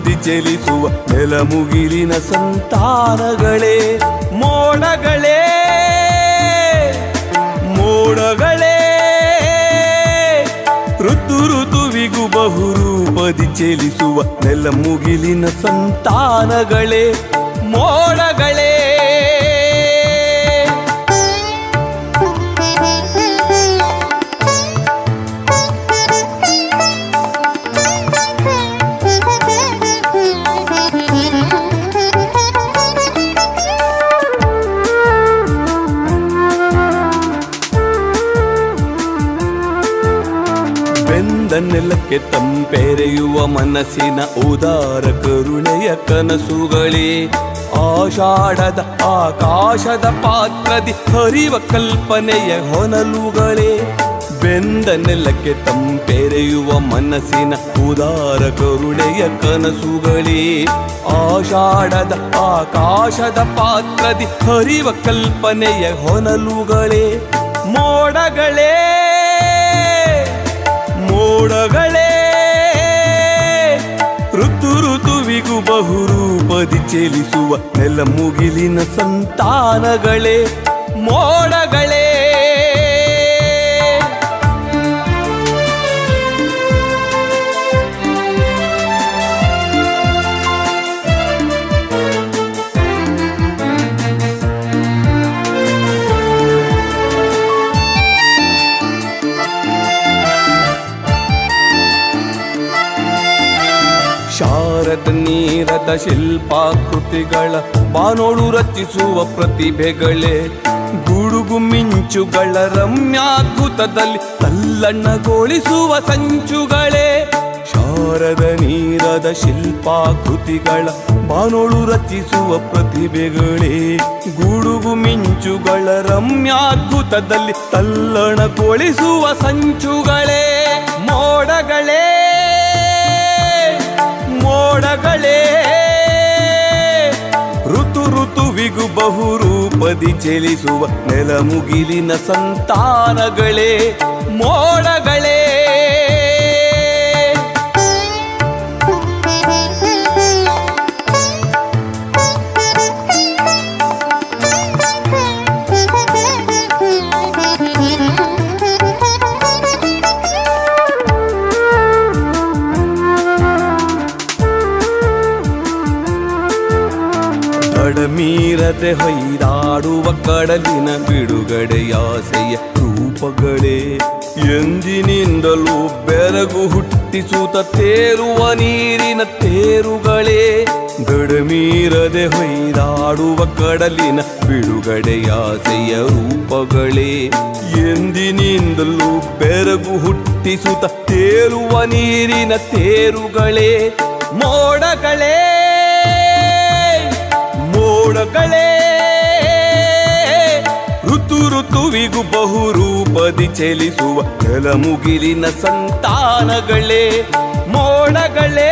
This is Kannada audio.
ರೂಪದಿ ಚಲಿಸುವ ನೆಲಮುಗಿಲಿನ ಸಂತಾನಗಳೇ ಮೋಡಗಳೇ ಮೋಡಗಳೇ ಋತು ಋತುವಿಗೂ ಬಹುರೂಪದಿ ಚಲಿಸುವ ನೆಲಮುಗಿಲಿನ ಸಂತಾನಗಳೇ ಮೋಡಗಳೇ ಬೆಂದ ನೆಲಕ್ಕೆ ತಂಪೆರೆಯುವ ಮನಸ್ಸಿನ ಉದಾರ ಕರುಣೆಯ ಕನಸುಗಳೇ ಆಷಾಢದ ಆಕಾಶದ ಪಾತ್ರದಿ ಹರಿವ ಕಲ್ಪನೆಯ ಹೊನಲುಗಳೇ ಬೆಂದ ನೆಲಕ್ಕೆ ತಂಪೆರೆಯುವ ಮನಸ್ಸಿನ ಉದಾರ ಕರುಣೆಯ ಕನಸುಗಳೇ ಆಷಾಢದ ಆಕಾಶದ ಪಾತ್ರದಿ ಹರಿವ ಕಲ್ಪನೆಯ ಹೊನಲುಗಳೇ ಮೋಡಗಳೇ ಮೋಡಗಳೇ ಋತು ಋತುವಿಗೂ ಬಹುರೂಪದಿ ಚಲಿಸುವ ನೆಲಮುಗಿಲಿನ ಸಂತಾನಗಳೇ ಮೋಡಗಳೇ ಶಾರದ ನೀರದ ಶಿಲ್ಪಾಕೃತಿಗಳ ಬಾನೋಡು ರಚಿಸುವ ಪ್ರತಿಭೆಗಳೇ ಗುಡುಗು ಮಿಂಚುಗಳ ರಮ್ಯಾದ್ಭುತದಲ್ಲಿ ತಲ್ಲಣ್ಣಗೊಳಿಸುವ ಸಂಚುಗಳೇ ಶಾರದ ನೀರದ ಶಿಲ್ಪಾಕೃತಿಗಳ ಬಾನೋಳು ರಚಿಸುವ ಪ್ರತಿಭೆಗಳೇ ಗುಡುಗು ಮಿಂಚುಗಳ ರಮ್ಯಾದ್ಭುತದಲ್ಲಿ ತಲ್ಲಣಗೊಳಿಸುವ ಸಂಚುಗಳೇ ಮೋಡಗಳೇ ಮೋಡಗಳೇ ಋತು ಋತುವಿಗೂ ಬಹುರೂಪದಿ ಚಲಿಸುವ ನೆಲಮುಗಿಲಿನ ಸಂತಾನಗಳೇ ಮೋಡಗಳೇ ಕಡಮೀರದೆ ಹೊಯ್ದಾಡುವ ಕಡಲಿನ ಬಿಡುಗಡೆಯಾಸೆಯ ರೂಪಗಳೇ ಎಂದಿನಿಂದಲೂ ಬೆರಗು ಹುಟ್ಟಿಸುತ್ತ ತೇರುವ ನೀರಿನ ತೇರುಗಳೇ ಗಡಮೀರದೆ ಹೊಯ್ದಾಡುವ ಕಡಲಿನ ಬಿಡುಗಡೆಯಾಸೆಯ ರೂಪಗಳೇ ಎಂದಿನಿಂದಲೂ ಬೆರಗು ಹುಟ್ಟಿಸುತ್ತ ತೇರುವ ನೀರಿನ ತೇರುಗಳೇ ಮೋಡಗಳೇ ಮೋಡಗಳೇ ಋತು ಋತುವಿಗೂ ಬಹುರೂಪದಿ ಚಲಿಸುವ ನೆಲಮುಗಿಲಿನ ಸಂತಾನಗಳೇ ಮೋಡಗಳೇ